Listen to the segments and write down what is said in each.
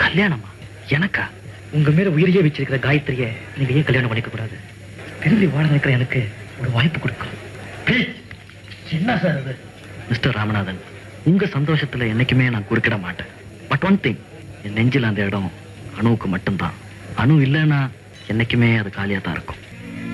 கல்யாணமா எனக்கா உங்க மேல உயிரையே வச்சிருக்கிற காயத்ரிய நீங்க ஏன் கல்யாணம் பண்ணிக்க கூடாது திரும்பி வாழ நினைக்கிற எனக்கு ஒரு வாய்ப்பு கொடுக்கும் என்ன சார் அது மிஸ்டர் ராமநாதன் உங்க சந்தோஷத்துல என்னைக்குமே நான் குறுக்கிட மாட்டேன் பட் ஒன் திங் என் நெஞ்சில் அந்த இடம் அணுவுக்கு மட்டும்தான் அணு இல்லைன்னா என்னைக்குமே அது காலியா தான் இருக்கும்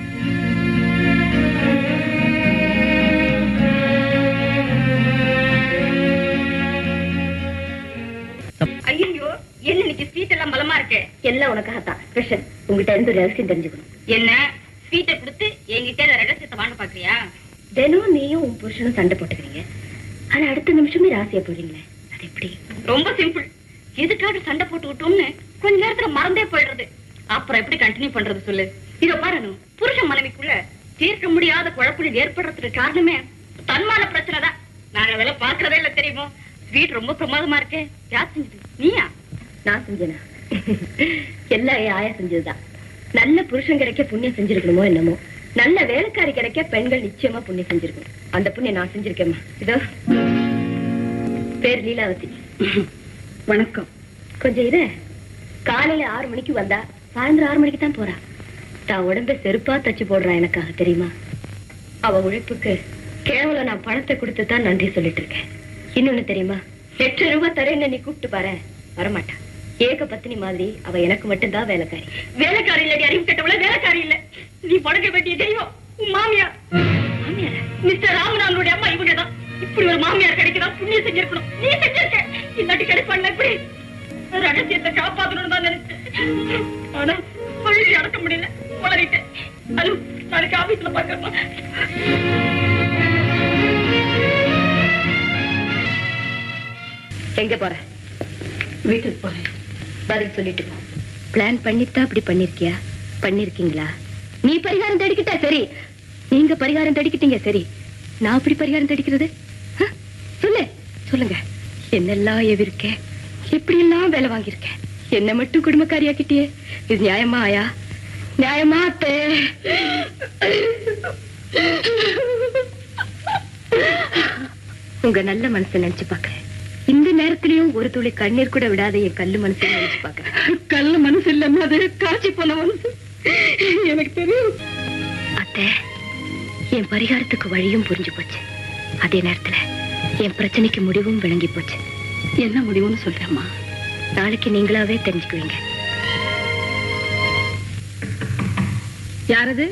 ஐயோ என்ன இன்னைக்கு ஸ்வீட் எல்லாம் பலமா இருக்கு எல்லாம் உனக்காகத்தான் கிருஷ்ணன் உங்ககிட்ட இருந்து ஒரு ரகசியம் தெரிஞ்சுக்கணும் என்ன ஸ்வீட்டை கொடுத்து என்கிட்ட இந்த ரகசியத்தை வாங்க பாக்குறியா தினம் நீயும் உன் புருஷனும் சண்டை போட்டுக்கிறீங்க ஆனா அடுத்த நிமிஷமே ராசியா போறீங்களே அது எப்படி ரொம்ப சிம்பிள் எதுக்காக சண்டை போட்டு விட்டோம்னு கொஞ்ச நேரத்துல மறந்தே போயிடுறது அப்புறம் எப்படி கண்டினியூ பண்றது சொல்லு இத பாரு புருஷன் மனைவிக்குள்ள தீர்க்க முடியாத குழப்பங்கள் ஏற்படுறதுக்கு காரணமே தன்மான பிரச்சனை தான் நாங்க அதெல்லாம் பாக்குறதே இல்ல தெரியுமோ ஸ்வீட் ரொம்ப பிரமாதமா இருக்கே யார் செஞ்சது நீயா நான் செஞ்சேனா எல்லாம் என் ஆயா செஞ்சதுதான் நல்ல புருஷன் கிடைக்க புண்ணியம் செஞ்சிருக்கணுமோ என்னமோ நல்ல வேலைக்காரி கிடைக்க பெண்கள் நிச்சயமா புண்ணியம் செஞ்சிருக்கணும் அந்த புண்ணியம் நான் செஞ்சிருக்கேம்மா இதோ பேர் லீலாவதி வணக்கம் கொஞ்சம் இரு காலையில ஆறு மணிக்கு வந்தா சாயந்தரம் ஆறு மணிக்கு தான் போறா தான் உடம்ப செருப்பா தச்சு போடுறா எனக்காக தெரியுமா அவ உழைப்புக்கு கேவலம் நான் பணத்தை கொடுத்து தான் நன்றி சொல்லிட்டு இருக்கேன் இன்னொன்னு தெரியுமா லட்சம் ரூபாய் தரேன்னு நீ கூப்பிட்டு பாரு வரமாட்டா ஏக பத்தினி மாதிரி அவ எனக்கு மட்டும்தான் வேலைக்காரி வேலைக்காரி இல்லடி அறிவு கெட்டவள வேலைக்காரி இல்ல நீ பழக வேண்டிய தெய்வம் உன் மாமியார் மாமியாரா மிஸ்டர் ராமநாதனுடைய அம்மா இவங்க தான் இப்படி ஒரு மாமியார் கிடைக்கதா புண்ணியம் செஞ்சிருக்கணும் நீ செஞ்சிருக்க இல்லாட்டி கிடைப்பான்ல இப்படி ரகசியத்தை காப்பாத்தணும்னு தான் நினைச்சேன் ஆனா சொல்லி அடக்க முடியல வளரிட்டேன் அது நாளைக்கு ஆபீஸ்ல பாக்கிறோம் எங்க போற வீட்டுக்கு போறேன் பதில் சொல்லிட்டு போ பிளான் பண்ணித்தான் அப்படி பண்ணிருக்கியா பண்ணிருக்கீங்களா நீ பரிகாரம் தேடிக்கிட்டா சரி நீங்க பரிகாரம் தேடிக்கிட்டீங்க சரி நான் அப்படி பரிகாரம் தேடிக்கிறது ஆ? சொல்லு சொல்லுங்க என்னெல்லாம் எவிருக்கேன் எப்படி எல்லாம் வேலை வாங்கியிருக்கேன் என்ன மட்டும் குடும்பக்காரியாக்கிட்டியே இது நியாயமா ஆயா நியாயமா அத்தே உங்க நல்ல மனசை நினைச்சு பாக்குறேன் இந்த நேரத்திலயும் ஒரு துளி கண்ணீர் கூட விடாத என் கல்லு மனசை நினைச்சு பாக்குறேன் கல்ல மனசு இல்ல அது காட்சி போன மனசு எனக்கு தெரியும் அத்தை என் பரிகாரத்துக்கு வழியும் புரிஞ்சு போச்சு அதே நேரத்துல என் பிரச்சனைக்கு முடிவும் விளங்கி போச்சு என்ன முடிவுன்னு சொல்றேம்மா நாளைக்கு நீங்களாவே தெரிஞ்சுக்குவீங்க யாரது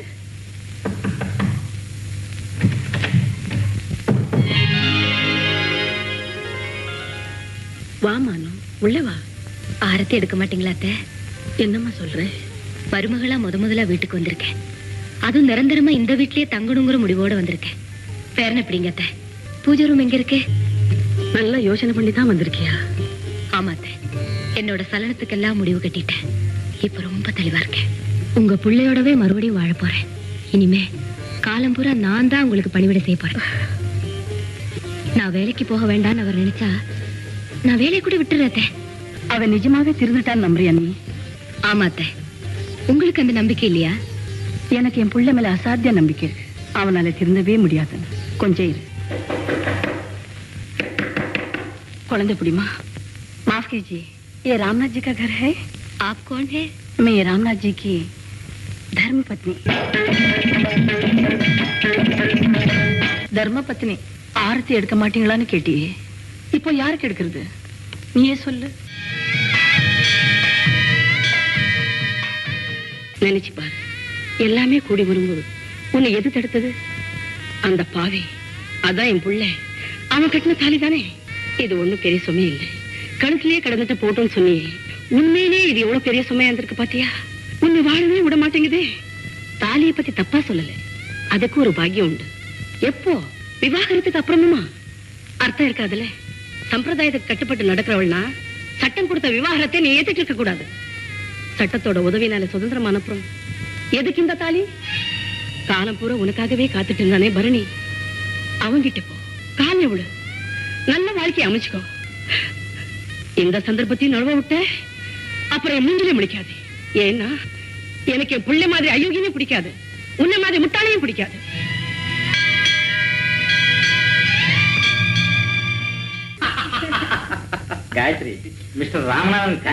வா மானு உள்ள வா ஆரத்தி எடுக்க மாட்டீங்களா அத்தை என்னம்மா சொல்ற மருமகளா முத முதலா வீட்டுக்கு வந்திருக்கேன் அதுவும் நிரந்தரமா இந்த வீட்லயே தங்கணுங்கிற முடிவோட வந்திருக்கேன் பேரன் எப்படிங்க அத்தை பூஜை ரூம் எங்க இருக்கு நல்லா யோசனை பண்ணி தான் வந்திருக்கியா ஆமா அத்தை என்னோட சலனத்துக்கெல்லாம் முடிவு கட்டிட்டேன் இப்ப ரொம்ப தெளிவா இருக்கேன் உங்க பிள்ளையோடவே மறுபடியும் வாழ போறேன் இனிமே காலம் பூரா நான் தான் உங்களுக்கு பணிவிடை செய்ய போறேன் நான் வேலைக்கு போக வேண்டாம்னு அவர் நினைச்சா நான் வேலையை கூட விட்டுறேன் அத்தை. அவன் நிஜமாவே திருந்துட்டான்னு நம்புறியா நீ ஆமா அத்தை உங்களுக்கு அந்த நம்பிக்கை இல்லையா எனக்கு என் புள்ள மேல அசாத்திய நம்பிக்கை இருக்கு அவனால திருந்தவே முடியாது கொஞ்சம் இரு குழந்தை பிடிமா माफ कीजिए ये रामनाथ जी का घर है आप कौन है मैं ये रामनाथ जी की धर्म पत्नी தர்ம பத்னி ஆரத்தி எடுக்க மாட்டீங்களான்னு கேட்டியே இப்போ யாருக்கு எடுக்கிறது நீயே சொல்லு நினைச்சு பாரு எல்லாமே கூடி வரும்போது உன்னை எது தடுத்தது அந்த பாவி அதான் என் புள்ள அவன் கட்டின தாலி தானே இது ஒண்ணும் பெரிய சுமை இல்லை கழுத்திலேயே கடந்துட்டு போட்டோம்னு சொன்னியே உண்மையிலே இது எவ்வளவு பெரிய சுமையா இருந்திருக்கு பாத்தியா உன்னை வாழவே விட மாட்டேங்குதே தாலியை பத்தி தப்பா சொல்லல அதுக்கு ஒரு பாக்கியம் உண்டு எப்போ விவாகரத்துக்கு அப்புறமுமா அர்த்தம் இருக்காதுல்ல சம்பிரதாயத்துக்கு கட்டுப்பட்டு நடக்கிறவள்னா சட்டம் கொடுத்த விவாகரத்தை நீ ஏத்துட்டு இருக்க கூடாது சட்டத்தோட உதவினால சுதந்திரம் அனுப்புறோம் எதுக்கு இந்த தாலி காலம் பூரா உனக்காகவே காத்துட்டு இருந்தானே பரணி அவங்கிட்ட போ காலை விடு நல்ல வாழ்க்கையை அமைச்சுக்கோ இந்த சந்தர்ப்பத்தையும் நழுவ விட்ட அப்புறம் என் மூஞ்சிலே முடிக்காது ஏன்னா எனக்கு என் பிள்ளை மாதிரி அயோக்கியமே பிடிக்காது உன்னை மாதிரி முட்டாளையும் பிடிக்காது காயத்ரி மிஸ்டர் ராமநாதன்